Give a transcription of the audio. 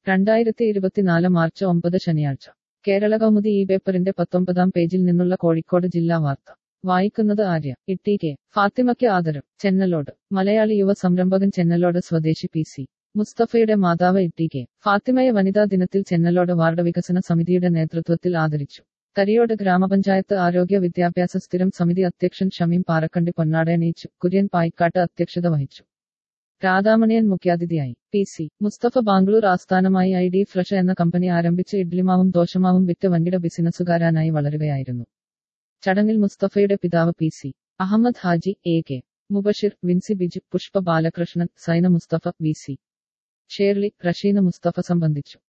രണ്ടായിരത്തി ഇരുപത്തിനാല് മാർച്ച് ഒമ്പത് ശനിയാഴ്ച കേരള കൗമുദി ഈ പേപ്പറിന്റെ പത്തൊമ്പതാം പേജിൽ നിന്നുള്ള കോഴിക്കോട് ജില്ലാ വാർത്ത വായിക്കുന്നത് ആര്യ ഇട്ടി കെ ഫാത്തിമയ്ക്ക് ആദരം ചെന്നലോട് മലയാളി യുവ സംരംഭകൻ ചെന്നലോട് സ്വദേശി പി സി മുസ്തഫയുടെ മാതാവ് ഇട്ടി കെ ഫാത്തിമയെ വനിതാ ദിനത്തിൽ ചെന്നലോട് വാർഡ് വികസന സമിതിയുടെ നേതൃത്വത്തിൽ ആദരിച്ചു തരിയോട് ഗ്രാമപഞ്ചായത്ത് ആരോഗ്യ വിദ്യാഭ്യാസ സ്ഥിരം സമിതി അധ്യക്ഷൻ ഷമീം പാറക്കണ്ടി പൊന്നാടയണിയിച്ചു കുര്യൻ പായിക്കാട്ട് അധ്യക്ഷത വഹിച്ചു രാധാമണിയൻ മുഖ്യാതിഥിയായി പി സി മുസ്തഫ ബാംഗ്ലൂർ ആസ്ഥാനമായി ഐ ഡി ഫ്രഷ് എന്ന കമ്പനി ആരംഭിച്ച് ഇഡ്ലിമാവും ദോശമാവും വിറ്റ് വൻകിട ബിസിനസ്സുകാരനായി വളരുകയായിരുന്നു ചടങ്ങിൽ മുസ്തഫയുടെ പിതാവ് P C Ahammed Haji A K Mubashir Vincy Biju Pushpa Balakrishnan Saina Musthafa V C Shirley Rasheena Musthafa സംബന്ധിച്ചു